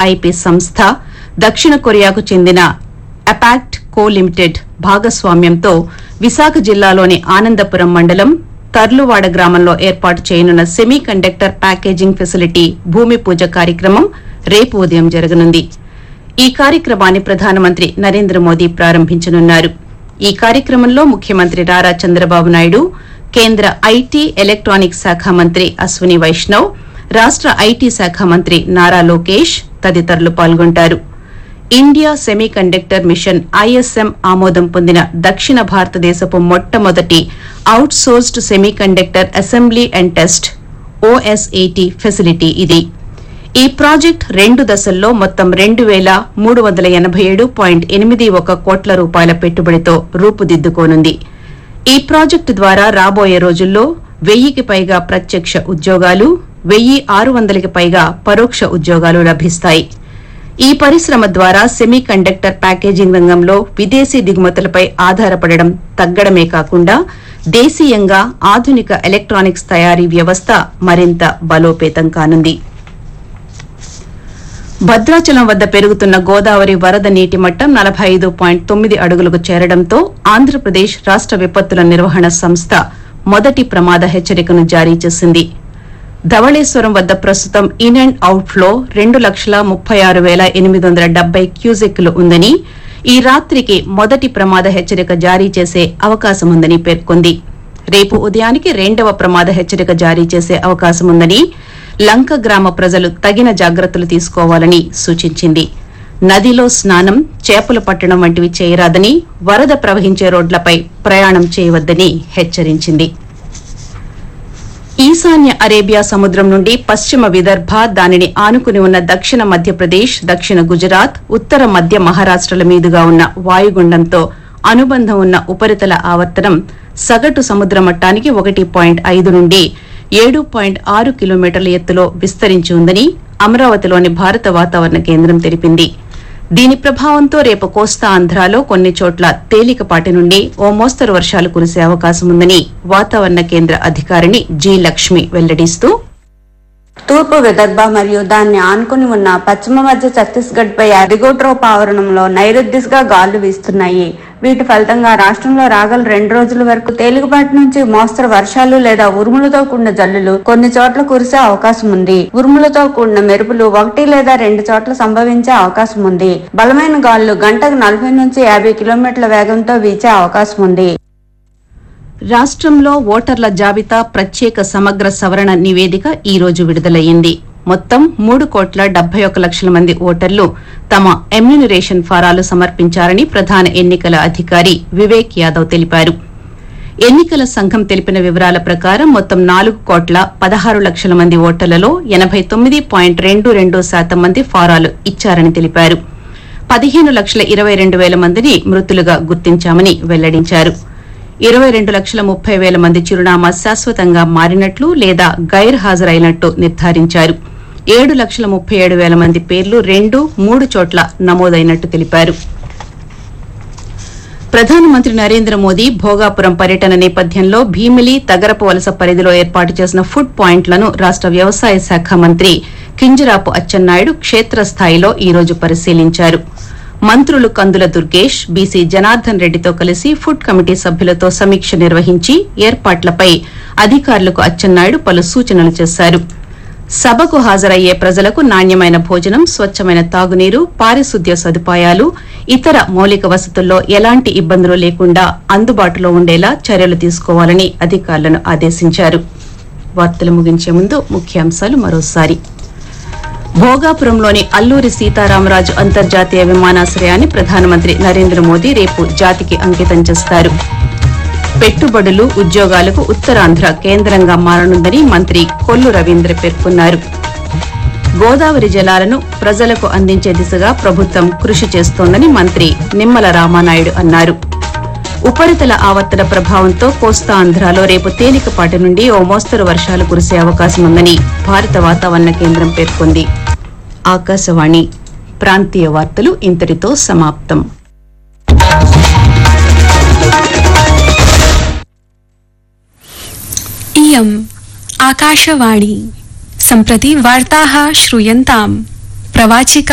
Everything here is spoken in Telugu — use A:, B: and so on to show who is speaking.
A: ఐపీ సంస్థ దక్షిణ కొరియాకు చెందిన అపాక్ట్ కో లిమిటెడ్ భాగస్వామ్యంతో విశాఖ జిల్లాలోని ఆనందపురం మండలం తర్లువాడ గ్రామంలో ఏర్పాటు చేయనున్న సెమీ కండక్టర్ ప్యాకేజింగ్ ఫెసిలిటీ భూమి పూజ కార్యక్రమం రేపు ఉదయం జరగనుంది ఈ కార్యక్రమాన్ని ప్రధానమంత్రి నరేంద్ర మోదీ ప్రారంభించనున్నారు ఈ కార్యక్రమంలో ముఖ్యమంత్రి నారా చంద్రబాబు నాయుడు కేంద్ర ఐటీ ఎలక్ట్రానిక్స్ శాఖ మంత్రి అశ్విని వైష్ణవ్ రాష్ట ఐటీ శాఖ మంత్రి నారా లోకేష్ తదితరులు పాల్గొంటారు India semiconductor mission ISM ఆమోదం పొందిన దక్షిణ భారతదేశపు మొట్టమొదటి outsourced semiconductor assembly and test OSAT facility ఇది ఈ ప్రాజెక్ట్ రెండు దశల్లో మొత్తం రెండు వేల మూడు వందల ఎనభై ఏడు పాయింట్ ఎనిమిది ఒక కోట్ల రూపాయల పెట్టుబడితో రూపుదిద్దుకోనుంది ఈ ప్రాజెక్టు ద్వారా రాబోయే రోజుల్లో వెయ్యికి పైగా ప్రత్యక్ష ఉద్యోగాలు వెయ్యి ఆరు వందలకి పైగా పరోక్ష ఉద్యోగాలు లభిస్తాయి ఈ పరిశ్రమ ద్వారా సెమీ కండక్టర్ ప్యాకేజింగ్ రంగంలో విదేశీ దిగుమతులపై ఆధారపడడం తగ్గడమే కాకుండా దేశీయంగా ఆధునిక ఎలక్ట్రానిక్స్ తయారీ వ్యవస్థ మరింత బలోపేతం కానుంది భద్రాచలం వద్ద పెరుగుతున్న గోదావరి వరద నీటి మట్టం నలభై ఐదు పాయింట్ తొమ్మిది అడుగులకు చేరడంతో ఆంధ్రప్రదేశ్ రాష్ట విపత్తుల నిర్వహణ సంస్థ మొదటి ప్రమాద హెచ్చరికను జారీ చేసింది ధవళేశ్వరం వద్ద ప్రస్తుతం ఇన్ అండ్ అవుట్ ఫ్లో రెండు లక్షల ముప్పై ఆరు వేల ఎనిమిది వందల డెబ్బై క్యూసెక్లు ఉందని ఈ రాత్రికి మొదటి ప్రమాద హెచ్చరిక జారీ చేసే అవకాశం ఉందని పేర్కొంది రేపు ఉదయానికి రెండవ ప్రమాద హెచ్చరిక జారీ చేసే అవకాశం ఉందని లంక గ్రామ ప్రజలు తగిన జాగ్రత్తలు తీసుకోవాలని సూచించింది నదిలో స్నానం చేపలు పట్టడం వంటివి చేయరాదని వరద ప్రవహించే రోడ్లపై ప్రయాణం చేయవద్దని హెచ్చరించింది ఈశాన్య అరేబియా సముద్రం నుండి పశ్చిమ విదర్భ దానిని ఆనుకుని ఉన్న దక్షిణ మధ్యప్రదేశ్ దక్షిణ గుజరాత్ ఉత్తర మధ్య మహారాష్టల మీదుగా ఉన్న వాయుగుండంతో అనుబంధం ఉన్న ఉపరితల ఆవర్తనం సగటు సముద్ర మట్టానికి ఒకటి పాయింట్ ఐదు నుండి ఏడు పాయింట్ ఆరు కిలోమీటర్ల ఎత్తులో విస్తరించి ఉందని అమరావతిలోని భారత వాతావరణ కేంద్రం తెలిపింది దీని ప్రభావంతో రేపు కోస్తా ఆంధ్రాలో కొన్ని చోట్ల తేలికపాటి నుండి ఓ మోస్తరు వర్షాలు కురిసే అవకాశం ఉందని వాతావరణ కేంద్ర అధికారిని జి లక్ష్మి వెల్లడిస్తూ
B: తూర్పు విదర్భ మరియు దాన్ని ఆనుకుని ఉన్న పశ్చిమ మధ్య ఛత్తీస్గఢ్ పై అదిగోట్రోప్ ఆవరణంలో నైరుద్దిశగా గాలులు వీస్తున్నాయి వీటి ఫలితంగా రాష్ట్రంలో రాగల రెండు రోజుల వరకు తేలికపాటి నుంచి మోస్తరు వర్షాలు లేదా ఉరుములతో కూడిన జల్లులు కొన్ని చోట్ల కురిసే అవకాశం ఉంది ఉరుములతో కూడిన మెరుపులు ఒకటి లేదా రెండు చోట్ల సంభవించే అవకాశం ఉంది బలమైన గాలులు గంటకు నలభై నుంచి యాభై కిలోమీటర్ల వేగంతో వీచే అవకాశం ఉంది
A: రాష్ట్రంలో ఓటర్ల జాబితా ప్రత్యేక సమగ్ర సవరణ నివేదిక ఈ రోజు విడుదలయ్యింది మొత్తం మూడు కోట్ల డెబ్బై ఒక లక్షల మంది ఓటర్లు తమ ఎమ్యూనరేషన్ ఫారాలు సమర్పించారని ప్రధాన ఎన్నికల అధికారి వివేక్ యాదవ్ తెలిపారు ఎన్నికల సంఘం తెలిపిన వివరాల ప్రకారం మొత్తం నాలుగు కోట్ల పదహారు లక్షల మంది ఓటర్లలో ఎనబై తొమ్మిది పాయింట్ రెండు రెండు శాతం మంది ఫారాలు ఇచ్చారని తెలిపారు పదిహేను లక్షల ఇరవై రెండు వేల మందిని మృతులుగా గుర్తించామని వెల్లడించారు ఇరవై రెండు లక్షల ముప్పై వేల మంది చిరునామా శాశ్వతంగా మారినట్లు లేదా గైర్ హాజరైనట్టు నిర్ధారించారు ఏడు లక్షల ముప్పై ఏడు వేల మంది పేర్లు రెండు మూడు చోట్ల నమోదైనట్టు తెలిపారు ప్రధానమంత్రి నరేంద్ర మోదీ భోగాపురం పర్యటన నేపథ్యంలో భీమిలి తగరపు వలస పరిధిలో ఏర్పాటు చేసిన ఫుడ్ పాయింట్లను రాష్ట వ్యవసాయ శాఖ మంత్రి కింజరాపు అచ్చెన్నాయుడు క్షేత్రస్థాయిలో ఈ రోజు పరిశీలించారు మంత్రులు కందుల దుర్గేష్ బీసీ జనార్దన్ రెడ్డితో కలిసి ఫుడ్ కమిటీ సభ్యులతో సమీక్ష నిర్వహించి ఏర్పాట్లపై అధికారులకు అచ్చెన్నాయుడు పలు సూచనలు చేశారు సభకు హాజరయ్యే ప్రజలకు నాణ్యమైన భోజనం స్వచ్ఛమైన తాగునీరు పారిశుద్ధ్య సదుపాయాలు ఇతర మౌలిక వసతుల్లో ఎలాంటి ఇబ్బందులు లేకుండా అందుబాటులో ఉండేలా చర్యలు తీసుకోవాలని అధికారులను ఆదేశించారు వార్తలు ముగించే ముందు ముఖ్యాంశాలు మరోసారి భోగాపురంలోని అల్లూరి సీతారామరాజు అంతర్జాతీయ విమానాశ్రయాన్ని ప్రధానమంత్రి నరేంద్ర మోదీ రేపు జాతికి అంకితం చేస్తారు పెట్టుబడులు ఉద్యోగాలకు ఉత్తరాంధ్ర కేంద్రంగా మారనుందని మంత్రి కొల్లు రవీంద్ర పేర్కొన్నారు గోదావరి జలాలను ప్రజలకు అందించే దిశగా ప్రభుత్వం కృషి చేస్తోందని మంత్రి నిమ్మల రామానాయుడు అన్నారు ఉపరితల ఆవర్తన ప్రభావంతో కోస్తా ఆంధ్రాలో రేపు తేలికపాటి నుండి ఓ మోస్తరు వర్షాలు కురిసే అవకాశం ఉందని భారత వాతావరణ కేంద్రం పేర్కొంది ఆకాశవాణి ప్రాంతీయ వార్తలు ఇంతటితో సమాప్తం
C: इयम् आकाशवाणी सम्प्रति वार्ताः श्रूयन्ताम् प्रवाचिका